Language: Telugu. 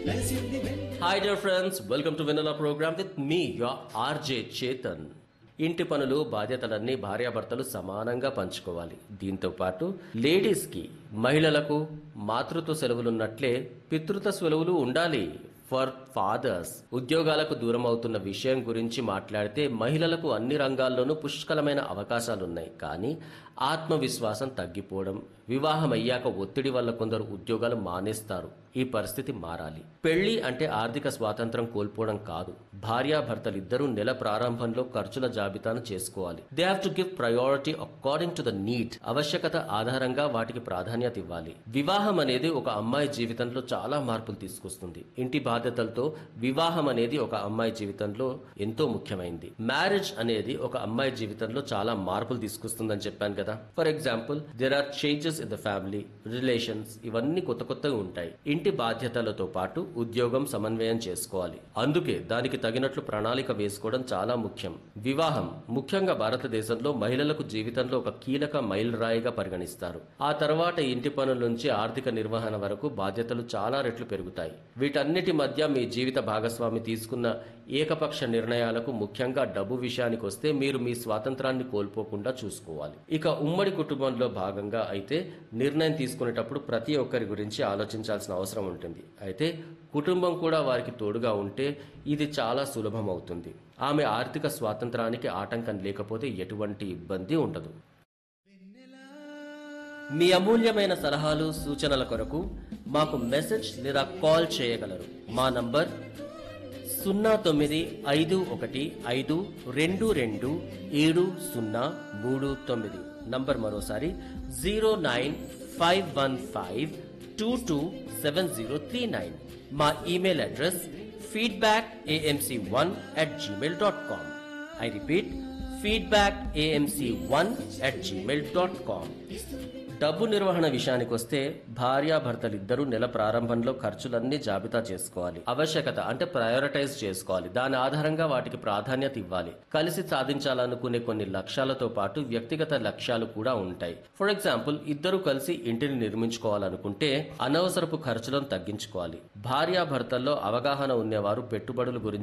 hi dear friends welcome to Vennela program with me your RJ Chetan ఇంటి పనులు బాధ్యతలన్నీ భార్యాభర్తలు సమానంగా పంచుకోవాలి దీంతో పాటు లేడీస్కి మహిళలకు మాతృత్వ సెలవులున్నట్లే పితృత్వ సెలవులు ఉండాలి ఫర్ ఫాదర్స్ ఉద్యోగాలకు దూరం అవుతున్న విషయం గురించి మాట్లాడితే మహిళలకు అన్ని రంగాల్లోనూ పుష్కలమైన అవకాశాలున్నాయి కానీ ఆత్మవిశ్వాసం తగ్గిపోవడం వివాహం అయ్యాక ఒత్తిడి వల్ల కొందరు ఉద్యోగాలు మానేస్తారు ఈ పరిస్థితి మారాలి పెళ్లి అంటే ఆర్థిక స్వాతంత్రం కోల్పోవడం కాదు భార్యాభర్తలిద్దరూ నెల ప్రారంభంలో ఖర్చుల జాబితాను చేసుకోవాలి they have to give priority according to the need ఆవశ్యకత ఆధారంగా వాటికి ప్రాధాన్యత ఇవ్వాలి వివాహం అనేది ఒక అమ్మాయి జీవితంలో చాలా మార్పులు తీసుకొస్తుంది ఇంటి బాధ్యతలతో వివాహం అనేది ఒక అమ్మాయి జీవితంలో ఎంతో ముఖ్యమైనది మ్యారేజ్ అనేది ఒక అమ్మాయి జీవితంలో చాలా మార్పులు తీసుకొస్తుందని చెప్పాను కదా for example there are changes in the family relations ఇవన్నీ కొత్త కొత్తగా ఉంటాయి ఇంటి బాధ్యతలతో పాటు ఉద్యోగం సమన్వయం చేసుకోవాలి అందుకే దానికి తగినట్లు ప్రణాళిక వేసుకోవడం చాలా ముఖ్యం వివాహం ముఖ్యంగా భారతదేశంలో మహిళలకు జీవితంలో ఒక కీలక మైలురాయిగా పరిగణిస్తారు ఆ తర్వాత ఇంటి పనుల నుంచి ఆర్థిక నిర్వహణ వరకు బాధ్యతలు చాలా రెట్లు పెరుగుతాయి వీటన్నిటి మధ్య మీ జీవిత భాగస్వామి తీసుకున్న ఏకపక్ష నిర్ణయాలకు ముఖ్యంగా డబ్బు విషయానికి వస్తే మీరు మీ స్వాతంత్రాన్ని కోల్పోకుండా చూసుకోవాలి ఇక ఉమ్మడి కుటుంబంలో భాగంగా అయితే నిర్ణయం తీసుకునేటప్పుడు ప్రతి ఒక్కరి గురించి ఆలోచించాల్సిన అవసరం ఉంటుంది అయితే కుటుంబం కూడా వారికి తోడుగా ఉంటే ఇది చాలా సులభం అవుతుంది ఆమె ఆర్థిక స్వాతంత్రానికి ఆటంకం లేకపోతే ఎటువంటి ఇబ్బంది ఉండదు మీ అమూల్యమైన సలహాలు సూచనల కొరకు మాకు మెసేజ్ లేదా కాల్ చేయగలరు మా నంబర్ సున్నా తొమ్మిది ఐదు ఒకటి ఐదు రెండు రెండు ఏడు సున్నా మూడు తొమ్మిది నంబర్ మరోసారి zero nine five one five two two seven zero three nine మా email address feedback AMC one at Gmail dot com I repeat feedback AMC one at Gmail dot com డబ్బు నిర్వహణ విషయానికి వస్తే భార్యాభర్తలిద్దరూ నెల ప్రారంభంలో ఖర్చులన్నీ జాబితా చేసుకోవాలి ఆవశ్యకత అంటే ప్రయారిటైజ్ చేసుకోవాలి దాని ఆధారంగా వాటికి ప్రాధాన్యత ఇవ్వాలి కలిసి సాధించాలనుకునే కొన్ని లక్ష్యాలతో పాటు వ్యక్తిగత లక్ష్యాలు కూడా ఉంటాయి ఫర్ ఎగ్జాంపుల్ ఇద్దరు కలిసి ఇంటిని నిర్మించుకోవాలనుకుంటే అనవసరపు ఖర్చులను తగ్గించుకోవాలి భార్యాభర్తల్లో అవగాహన ఉండేవారు పెట్టుబడుల గురించి